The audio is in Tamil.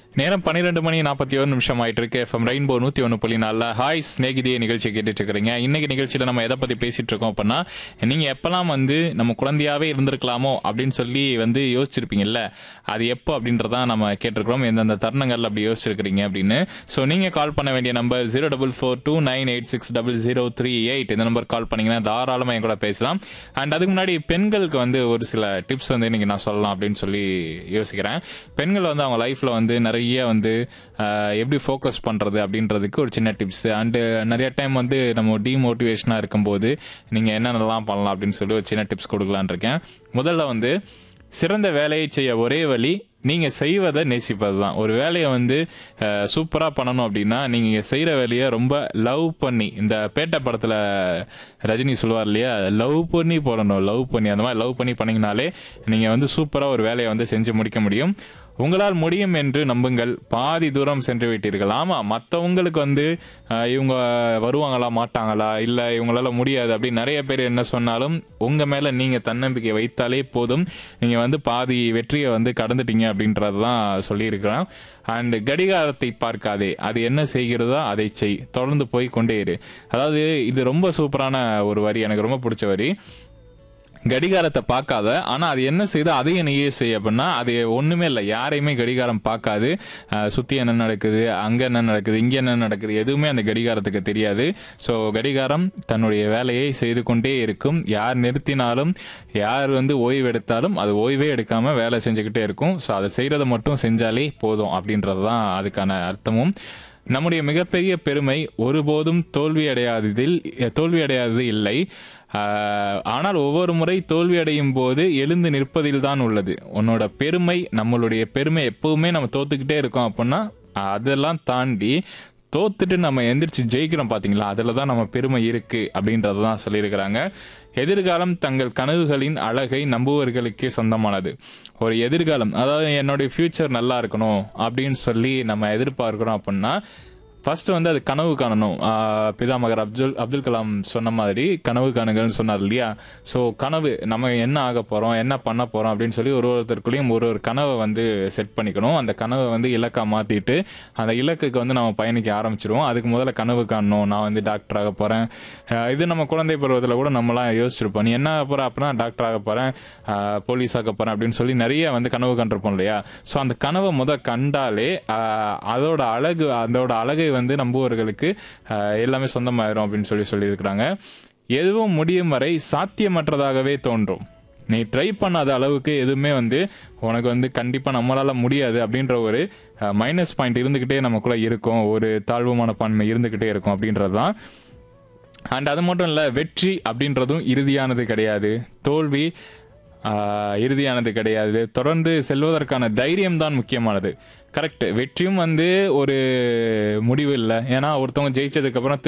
நேரம் பன்னிரெண்டு மணி நாற்பத்தி ஒரு நிமிஷம் ஆயிட்டு இருக்கு எஃப்எம் ரெயின்போ நூத்தி ஒன்று புள்ளி நாலில் ஹாய் ஸ்நேகிதிய நிகழ்ச்சி கேட்டுட்டு இருக்கிறீங்க இன்னைக்கு நிகழ்ச்சியில நம்ம எதை பத்தி பேசிட்டு இருக்கோம் அப்படின்னா நீங்க எப்பெல்லாம் வந்து நம்ம குழந்தையாவே இருந்திருக்கலாமோ அப்படின்னு சொல்லி வந்து யோசிச்சிருப்பீங்கல்ல அது எப்போ அப்படின்றதான் நம்ம கேட்டிருக்கிறோம் எந்தெந்த தருணங்கள் அப்படி யோசிச்சிருக்கிறீங்க அப்படின்னு ஸோ நீங்க கால் பண்ண வேண்டிய number zero double four two nine eight six double zero three eight இந்த நம்பர் கால் பண்ணீங்கன்னா தாராளமாக என் கூட பேசலாம் அண்ட் அதுக்கு முன்னாடி பெண்களுக்கு வந்து ஒரு சில டிப்ஸ் வந்து இன்னைக்கு நான் சொல்லலாம் அப்படின்னு சொல்லி யோசிக்கிறேன் பெண்கள் வந்து அவங்க லைஃப்ல வந்து நிறைய வந்து ஆஹ், எப்படி ஃபோக்கஸ் பண்றது அப்படின்றதுக்கு ஒரு சின்ன டிப்ஸ் அண்டு நிறைய டைம் வந்து நம்ம டிமோட்டிவேஷனாக இருக்கும்போது நீங்க என்னென்னலாம் பண்ணலாம் அப்படின்னு சொல்லி ஒரு சின்ன டிப்ஸ் கொடுக்கலான்னு இருக்கேன் முதல்ல வந்து சிறந்த வேலையை செய்ய ஒரே வழி நீங்க செய்வதை நேசிப்பது தான் ஒரு வேலையை வந்து சூப்பரா பண்ணணும் அப்படின்னா நீங்க செய்யற வேலையை ரொம்ப லவ் பண்ணி இந்த பேட்டை படத்துல ரஜினி சொல்லுவார் இல்லையா லவ் பண்ணி போடணும் லவ் பண்ணி அந்த மாதிரி லவ் பண்ணி பண்ணீங்கனாலே நீங்க வந்து சூப்பரா ஒரு வேலையை வந்து செஞ்சு முடிக்க முடியும் உங்களால் முடியும் என்று நம்புங்கள் பாதி தூரம் சென்று விட்டீர்கள் ஆமா மற்றவங்களுக்கு வந்து அஹ், இவங்க வருவாங்களா மாட்டாங்களா இல்ல இவங்களால முடியாது அப்படின்னு நிறைய பேர் என்ன சொன்னாலும் உங்க மேல நீங்க தன்னம்பிக்கை வைத்தாலே போதும் நீங்க வந்து பாதி வெற்றியை வந்து கடந்துட்டீங்க அப்படின்றது தான் சொல்லியிருக்கிறேன் அண்ட் கடிகாரத்தை பார்க்காதே அது என்ன செய்கிறதோ அதை செய் தொடர்ந்து போய் கொண்டே இரு அதாவது இது ரொம்ப சூப்பரான ஒரு வரி எனக்கு ரொம்ப பிடிச்ச வரி கடிகாரத்தை பார்க்காத ஆனா அது என்ன செய்யுதோ அதையும் நீயே செய் அப்படின்னா அது ஒண்ணுமே இல்லை யாரையுமே கடிகாரம் பார்க்காது அஹ், சுத்தி என்ன நடக்குது அங்க என்ன நடக்குது இங்க என்ன நடக்குது எதுவுமே அந்த கடிகாரத்துக்கு தெரியாது ஸோ கடிகாரம் தன்னுடைய வேலையை செய்து கொண்டே இருக்கும் யார் நிறுத்தினாலும் யார் வந்து ஓய்வு எடுத்தாலும் அது ஓய்வே எடுக்காம வேலை செஞ்சுக்கிட்டே இருக்கும் ஸோ அதை செய்யறதை மட்டும் செஞ்சாலே போதும் அப்படின்றது தான் அதுக்கான அர்த்தமும் நம்முடைய மிகப்பெரிய பெருமை ஒருபோதும் தோல்வி அடையாததில் தோல்வி அடையாதது இல்லை ஆஹ், ஆனால் ஒவ்வொரு முறை தோல்வி அடையும் போது எழுந்து நிற்பதில் தான் உள்ளது உன்னோட பெருமை நம்மளுடைய பெருமை எப்பவுமே நம்ம தோத்துக்கிட்டே இருக்கோம் அப்படின்னா அதெல்லாம் தாண்டி தோத்துட்டு நம்ம எந்திரிச்சு ஜெயிக்கிறோம் பாத்தீங்களா அதுல தான் நம்ம பெருமை இருக்கு அப்படின்றத தான் சொல்லியிருக்கிறாங்க எதிர்காலம் தங்கள் கனவுகளின் அழகை நம்புவர்களுக்கே சொந்தமானது ஒரு எதிர்காலம் அதாவது என்னுடைய ஃபியூச்சர் நல்லா இருக்கணும் அப்படின்னு சொல்லி நம்ம எதிர்பார்க்கிறோம் அப்படின்னா ஃபர்ஸ்ட் வந்து அது கனவு காணணும் ஆஹ் பிதாமகர் அப்துல் அப்துல் கலாம் சொன்ன மாதிரி கனவு காணுங்கள்னு சொன்னார் இல்லையா ஸோ கனவு நம்ம என்ன ஆக போறோம் என்ன பண்ண போறோம் அப்படின்னு சொல்லி ஒரு ஒருத்தருக்குள்ளேயும் ஒரு ஒரு கனவை வந்து செட் பண்ணிக்கணும் அந்த கனவை வந்து இலக்கா மாத்திட்டு அந்த இலக்குக்கு வந்து நம்ம பயணிக்க ஆரம்பிச்சிருவோம் அதுக்கு முதல்ல கனவு காணணும் நான் வந்து டாக்டர் ஆக போறேன் ஆஹ் இது நம்ம குழந்தை பருவத்தில் கூட நம்மலாம் யோசிச்சிருப்போம் நீ என்ன ஆக போற அப்படின்னா டாக்டர் ஆக போறேன் ஆஹ் போலீஸ் ஆக போறேன் அப்படின்னு சொல்லி நிறைய வந்து கனவு கண்டிருப்போம் இல்லையா ஸோ அந்த கனவை முத கண்டாலே ஆஹ் அதோட அழகு அதோட அழகை வந்து நம்புவர்களுக்கு ஆஹ் எல்லாமே சொந்தமாயிரும் அப்படின்னு சொல்லி சொல்லியிருக்கிறாங்க எதுவும் முடியும் வரை சாத்தியமற்றதாகவே தோன்றும் நீ ட்ரை பண்ணாத அளவுக்கு எதுவுமே வந்து உனக்கு வந்து கண்டிப்பாக நம்மளால முடியாது அப்படின்ற ஒரு மைனஸ் பாயிண்ட் இருந்துக்கிட்டே நமக்குள்ள இருக்கும் ஒரு தாழ்வு மனப்பான்மை இருந்துக்கிட்டே இருக்கும் அப்படின்றது தான் அண்ட் அது மட்டும் இல்லை வெற்றி அப்படின்றதும் இறுதியானது கிடையாது தோல்வி ஆஹ், இறுதியானது கிடையாது தொடர்ந்து செல்வதற்கான தைரியம் தான் முக்கியமானது கரெக்ட் வெற்றியும் வந்து ஒரு முடிவு இல்லை ஏன்னா ஒருத்தவங்க ஜெயிச்சதுக்கு அப்புறம்